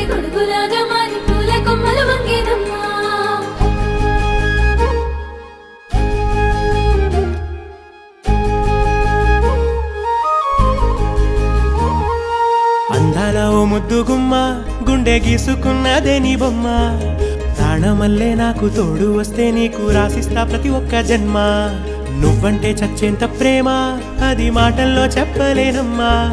గొడుగులాగా మారి పూల కొమ్మలు వంగేదమ్మా అందాల ఓ ముద్దు గుమ్మ గుండె గీసుకున్నదే నీ బొమ్మ ప్రాణమల్లే నాకు తోడు వస్తే నీకు రాసిస్తా ప్రతి ఒక్క జన్మ నువ్వంటే చచ్చేంత ప్రేమ అది మాటల్లో చెప్పలేనమ్మా